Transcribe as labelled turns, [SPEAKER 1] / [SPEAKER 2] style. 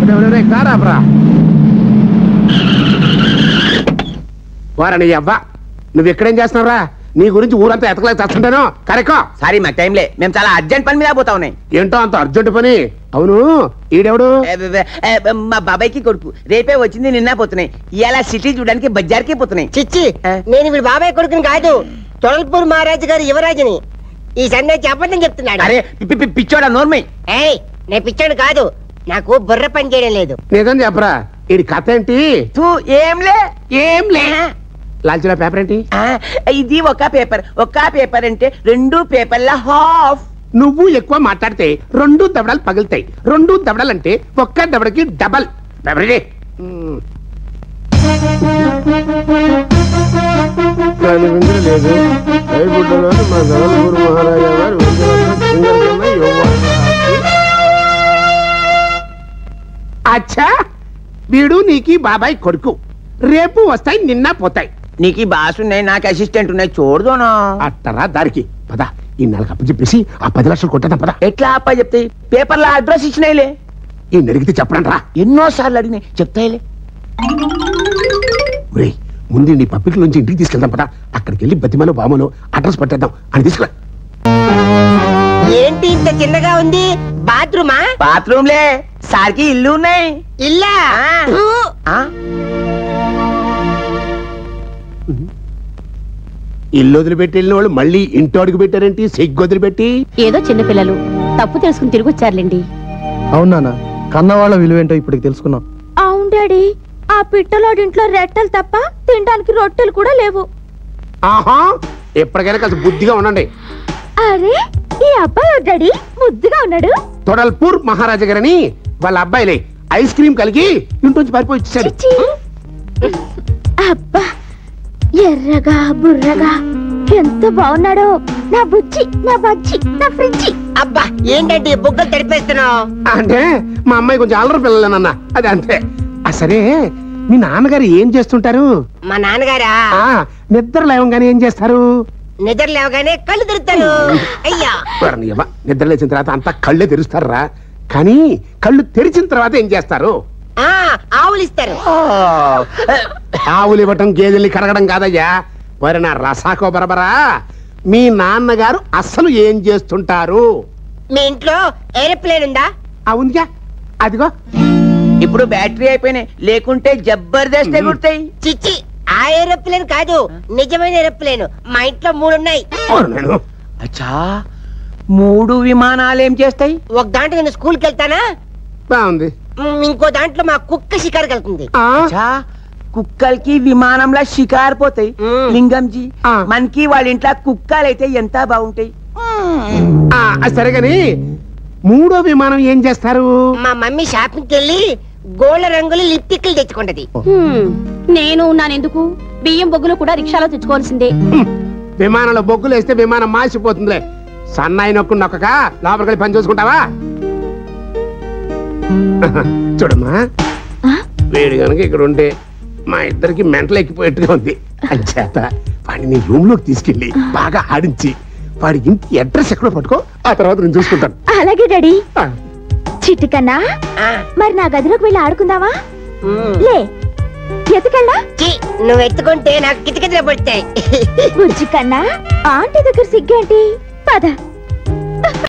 [SPEAKER 1] కారాబ్రా వారని అవ్వ నువ్వు ఎక్కడేం చేస్తున్నావురా నీ గురించి ఊరంతా ఎతకలేక చస్తుంటాను కరెక్టో
[SPEAKER 2] సారీ మాకు టైంలే మేము చాలా అర్జెంట్ పని మీద పోతా ఉన్నాయి
[SPEAKER 1] ఏంటో అంత అర్జెంట్ పని అవును ఈడెవడు
[SPEAKER 2] ఏ, ఏ, ఏ, మా బాబాయ్కి కొడుకు రేపే వచ్చింది నిన్న పోతున్నాయి ఇవాళ సిటీ చూడడానికి బజార్కి పోతున్నాయి
[SPEAKER 3] చిచ్చి
[SPEAKER 2] ఆ?
[SPEAKER 3] నేను వీడు బాబాయ్ కొడుకుని కాదు తొలల్పూర్ మహారాజు గారు యువరాజుని ఈ సందేశం అబద్ధం చెప్తున్నాడు
[SPEAKER 2] అరే పి- పి- పిచ్చోడా నోర్మై
[SPEAKER 3] ఏయ్ నేను పిచ్చాడు కాదు నాకు బుర్ర పని చేయడం లేదు
[SPEAKER 1] నిజం చెప్పరా ఈడి కథ ఏంటి
[SPEAKER 2] తూ ఏంలే
[SPEAKER 1] ఏం లే లాల్చిన పేపర్ ఏంటి
[SPEAKER 2] ఆ, ఇది ఒక పేపర్ ఒక పేపర్ అంటే రెండు పేపర్ల హాఫ్
[SPEAKER 1] నువ్వు ఎక్కువ మాట్లాడితే రెండు దవడలు పగులుతాయి రెండు దవడలు అంటే ఒక్క దవడకి డబల్ పేపర్ ఇది. మ్మ్. కనిపించలేదు కైగుడ్డలోని మా ధనలపూర్ మహారాజా వారి వెంకటరమణ సింగరకన్న యువరాజు. అచ్చా వీడు నీకి బాబాయ్ కొడుకు రేపు వస్తాయి నిన్న పోతాయి
[SPEAKER 2] నీకు ఈ బాస్ ఉన్నాయి నాకు అసిస్టెంట్ ఉన్నాయి చూడదోనా
[SPEAKER 1] అట్టరా దారికి పద ఈ నెలకు అప్పు చెప్పేసి ఆ పది లక్షలు కొట్టేద్దాం పద
[SPEAKER 2] ఎట్లా అప్ప చెప్తాయి పేపర్లో అడ్రస్ ఇచ్చినాయిలే
[SPEAKER 1] ఈ నెడిగితే చెప్పడం రా
[SPEAKER 2] ఎన్నో సార్లు అడిగినాయి చెప్తాయిలే
[SPEAKER 1] ఒరేయ్ ముందు నీ పబ్లిక్ నుంచి ఇంటికి తీసుకెళ్దాం పద అక్కడికి వెళ్ళి బతిమలో బామలో అడ్రస్ పెట్టేద్దాం అని తీసుకురా
[SPEAKER 3] ఏంటి ఇంత చిన్నగా ఉంది బాత్రూమా
[SPEAKER 2] బాత్రూమ్లే సార్కి ఇల్లు ఉన్నాయి
[SPEAKER 3] ఇల్లా
[SPEAKER 2] ఆ.
[SPEAKER 3] ఊ.
[SPEAKER 2] ఆ
[SPEAKER 1] ఇల్లు వదిలిపెట్టి వెళ్ళిన వాళ్ళు మళ్ళీ ఇంటి అడుగు పెట్టారేంటి సిగ్గు వదిలిపెట్టి
[SPEAKER 4] ఏదో చిన్నపిల్లలు తప్పు తెలుసుకుని తిరిగి వచ్చారులేండి
[SPEAKER 5] అవును నాన్న కన్నవాళ్ళ విలువేంటో ఇప్పటికి తెలుసుకున్నాం
[SPEAKER 6] అవును డాడీ ఆ పిట్టలోడింట్లో రెట్టలు తప్ప తినడానికి రొట్టెలు కూడా లేవు
[SPEAKER 1] ఆహా ఎప్పటికైనా కాస్త బుద్ధిగా ఉండండి
[SPEAKER 6] అరే ఈ అబ్బాయి డాడీ ముద్దుగా ఉన్నాడు
[SPEAKER 1] తొడల్పూర్ మహారాజా గారని వాళ్ళ అబ్బాయిలే ఐస్ క్రీమ్ కలిగి ఇంటి పారిపోయి వచ్చేసాడు
[SPEAKER 6] చిచ్చి అబ్బా ఎర్రగా బుర్రగా ఎంత బాగున్నాడో నా బుజ్జి నా బజ్జి నా ఫ్రిడ్జి
[SPEAKER 3] అబ్బా ఏంటంటే ఈ బుగ్గలు తడిపేస్తున్నావు
[SPEAKER 1] అంటే మా అమ్మాయి కొంచెం అల్లరి పిల్లలేనన్న అది అంతే ఆ సరే మీ నాన్నగారు ఏం చేస్తుంటారు
[SPEAKER 3] మా నాన్నగారా
[SPEAKER 1] ఆ నిద్ర లేవగానే ఏం చేస్తారు
[SPEAKER 3] నిద్ర లేవగానే కళ్ళు తెరుతాను అయ్యా
[SPEAKER 1] వారిని ఎవ- నిద్ర లేచిన తర్వాత అంతా కళ్ళే తెరుస్తారా కానీ కళ్ళు తెరిచిన తర్వాత ఏం చేస్తారు
[SPEAKER 3] ఆ ఆవులు ఇస్తారు
[SPEAKER 1] ఆవులు ఇవ్వటం గేదెల్ని కడగడం కాదయ్యా మరి నా రసాకో బరబరా మీ నాన్నగారు అస్సలు ఏం చేస్తుంటారు
[SPEAKER 3] మీ ఇంట్లో ఏరోప్లేన్ ఉందా
[SPEAKER 1] అవునుగా అదిగో
[SPEAKER 2] ఇప్పుడు బ్యాటరీ అయిపోయినాయి లేకుంటే జబర్దస్త్ ఎగురుతాయి
[SPEAKER 3] చిచ్చి ఆ ఏరోప్లేన్ కాదు నిజమైన ఏరోప్లేన్ మా ఇంట్లో మూడు ఉన్నాయి
[SPEAKER 1] ఓరి నేను
[SPEAKER 2] అచ్చా మూడు విమానాలు ఏం చేస్తాయి
[SPEAKER 3] ఒక దాంట్లో నేను స్కూల్కి వెళ్తానా
[SPEAKER 1] బాగుంది
[SPEAKER 3] మ్, ఇంకో దాంట్లో మా కుక్క షికారుకి వెళ్తుంది
[SPEAKER 1] ఆ,
[SPEAKER 2] అచ్చా కుక్కలకి విమానంలో షికారు పోతాయి
[SPEAKER 3] మ్మ్.
[SPEAKER 2] లింగంజీ
[SPEAKER 1] ఆ.
[SPEAKER 2] మనకి వాళ్ళ ఇంట్లో కుక్కలు అయితే ఎంత బాగుంటాయి
[SPEAKER 1] ఆ, ఆ, సరే గాని మూడో విమానం ఏం చేస్తారు
[SPEAKER 3] మా మమ్మీ షాపింగ్కి వెళ్ళి గోళ్ళ రంగులు లిప్టిక్లు తెచ్చుకుంటది
[SPEAKER 4] హ్మ్, నేను ఉన్నానెందుకు బియ్యం బొగ్గులు కూడా రిక్షాలో తెచ్చుకోవాల్సిందే
[SPEAKER 1] హ్మ్. విమానంలో బొగ్గులు వేస్తే విమానం మాసిపోతుందిలే సన్నాయి నొక్కు నొక్కక లోపలికి వెళ్ళి పని చూసుకుంటావా చూడమ్మా వేడి కనుక ఇక్కడ ఉంటే మా ఇద్దరికి మెంటలు ఎక్కిపోయేట్టుగా ఉంది అంచేత వాడిని రూమ్ లోకి తీసుకెళ్లి బాగా ఆడించి వాడి ఇంటి అడ్రస్ ఎక్కడో పట్టుకో ఆ తర్వాత నేను చూసుకుంటాను
[SPEAKER 6] అలాగే డాడీ
[SPEAKER 1] ఆ,
[SPEAKER 6] చిట్టుకన్నా
[SPEAKER 3] ఆ,
[SPEAKER 6] మరి నా గదిలోకి వెళ్ళి ఆడుకుందావా
[SPEAKER 3] మ్.
[SPEAKER 6] లే ఎత్తుకెళ్ళా
[SPEAKER 3] ఛీ, నువ్వు ఎత్తుకుంటే నాకు కిటకిటలు పడతాయి
[SPEAKER 6] బుజ్జి కన్నా ఆంటీ దగ్గర సిగ్గేంటి పద